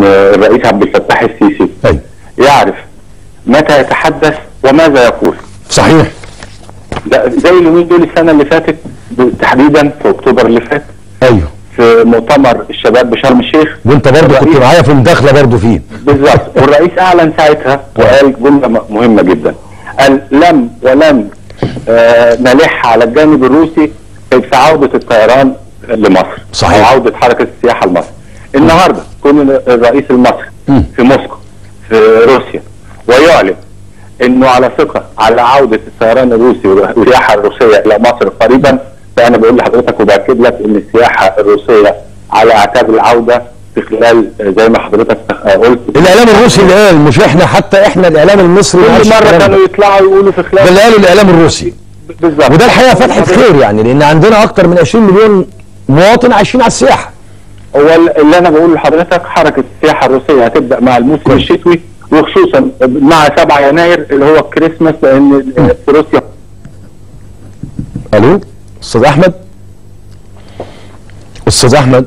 الرئيس عبد الفتاح السيسي ايوه يعرف متى يتحدث وماذا يقول صحيح ده زي اليومين دول السنه اللي فاتت تحديدا في اكتوبر اللي فات ايوه في مؤتمر الشباب بشرم الشيخ وانت برضه كنت الرئيس- معايا في مداخله برضه فيه بالظبط والرئيس اعلن ساعتها وقال جمله م- مهمه جدا قال لم ولن آه نلح على الجانب الروسي في عوده الطيران لمصر صحيح. او عوده حركه السياحه لمصر النهارده كون الرئيس المصري مم. في موسكو في روسيا ويعلن انه على ثقه على عوده الطيران الروسي والسياحه الروسيه الى مصر قريبا فانا بقول لحضرتك وباكد لك ان السياحه الروسيه على اعتاب العوده في خلال آه، زي ما حضرتك آه، قلت الاعلام الروسي اللي قال مش احنا حتى احنا الاعلام المصري ما كل قالش مره الكلام ده. كانوا يطلعوا يقولوا في ده خلال اللي قاله الاعلام الروسي بالظبط وده الحقيقه فتحه خير يعني لان عندنا اكتر من 20 مليون مواطن عايشين على السياحه هو اللي انا بقوله لحضرتك حركه السياحه الروسيه هتبدا مع الموسم الشتوي وخصوصا مع 7 يناير اللي هو الكريسماس لان في روسيا الو استاذ احمد استاذ احمد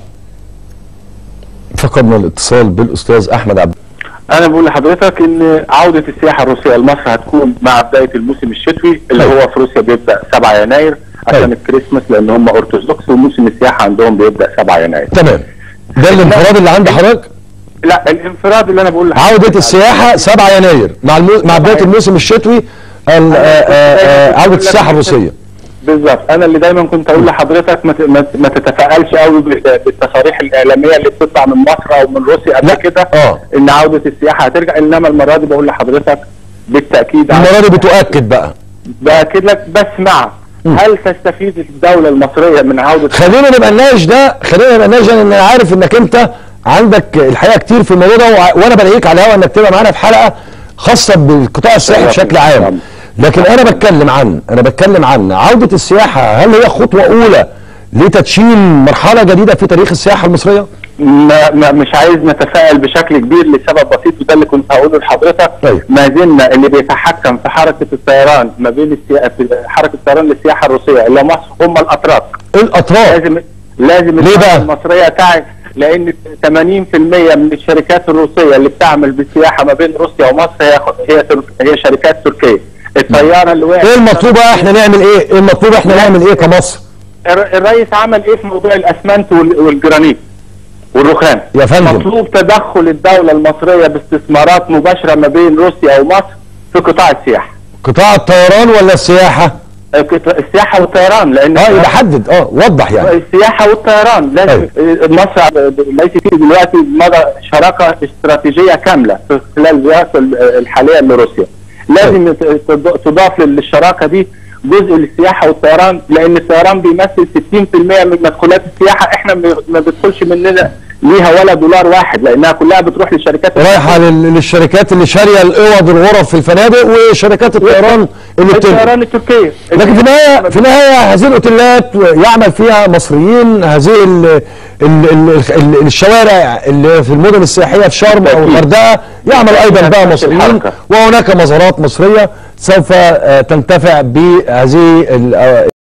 فقدنا الاتصال بالاستاذ احمد عبد انا بقول لحضرتك ان عوده السياحه الروسيه لمصر هتكون مع بدايه الموسم الشتوي اللي أيوة. هو في روسيا بيبدا 7 يناير عشان أيوة. الكريسماس لان هم ارثوذكس وموسم السياحه عندهم بيبدا 7 يناير تمام ده الانفراد اللي عند حضرتك لا الانفراد اللي انا بقول لحضرتك عودة السياحة 7 يناير مع المو... مع بداية الموسم الشتوي ال- آه، آه، آه، عودة السياحة الروسية بالظبط انا اللي دايما كنت اقول لحضرتك ما ت- ما ت- ما تتفائلش قوي بال- بالتصاريح الاعلاميه اللي بتطلع من مصر او من روسيا قبل لا. كده آه. ان عوده السياحه هترجع انما المره دي بقول لحضرتك بالتاكيد المرة دي بتؤكد بقى باكد لك بس مع هل تستفيد الدوله المصريه من عوده خلينا نبقى نناقش ده خلينا نبقى نناقش ده، لان انا عارف انك انت عندك الحقيقة كتير في الموضوع ده وع- وانا بلاقيك على الهوا انك تبقى معانا في حلقة خاصة بالقطاع السياحي بشكل عام لكن انا بتكلم عن انا بتكلم عن عودة السياحة هل هي خطوة اولى لتدشين مرحلة جديدة في تاريخ السياحة المصرية؟ ما ما مش عايز نتفائل بشكل كبير لسبب بسيط وده اللي كنت هقوله لحضرتك أيوة. ما زلنا اللي بيتحكم في حركه الطيران ما بين السيا... في حركه الطيران للسياحه الروسيه الى مصر هم الاتراك الاتراك لازم لازم ليه بقى؟ الدولة المصريه تعي لان 80% من الشركات الروسيه اللي بتعمل بالسياحه ما بين روسيا ومصر هي هي ترك... هي شركات تركيه الطياره اللي وقعت ايه المطلوب بقى احنا نعمل ايه؟ ايه المطلوب احنا نعمل ايه كمصر؟ الر- الرئيس عمل ايه في موضوع الاسمنت وال- والجرانيت والرخام يا فندم. مطلوب تدخل الدوله المصريه باستثمارات مباشره ما بين روسيا ومصر في قطاع السياحه قطاع الطيران ولا السياحة؟ القط- السياحه والطيران لان اه يبقى حدد اه وضح يعني السياحه والطيران لازم مصر ليس فيه دلوقتي مدى شراكه استراتيجيه كامله في خلال الرئاسه الحاليه لروسيا لازم تض- تضاف للشراكه دي جزء للسياحه والطيران لان الطيران بيمثل 60% من مدخولات السياحه احنا ما ما بيدخلش مننا ليها ولا دولار واحد لانها كلها بتروح للشركات رايحة لل- للشركات اللي شارية الاوض الغرف في الفنادق وشركات الطيران اللي بتنقل الطيران التركيه لكن في النهاية في النهاية هذه الاوتيلات يعمل فيها مصريين هذه ال ال ال ال الشوارع اللي في المدن السياحية في شرم او الغردقة يعمل ايضا بقى مصريين الحركة. وهناك مزارات مصرية سوف آه، تنتفع بهذه ال- آه،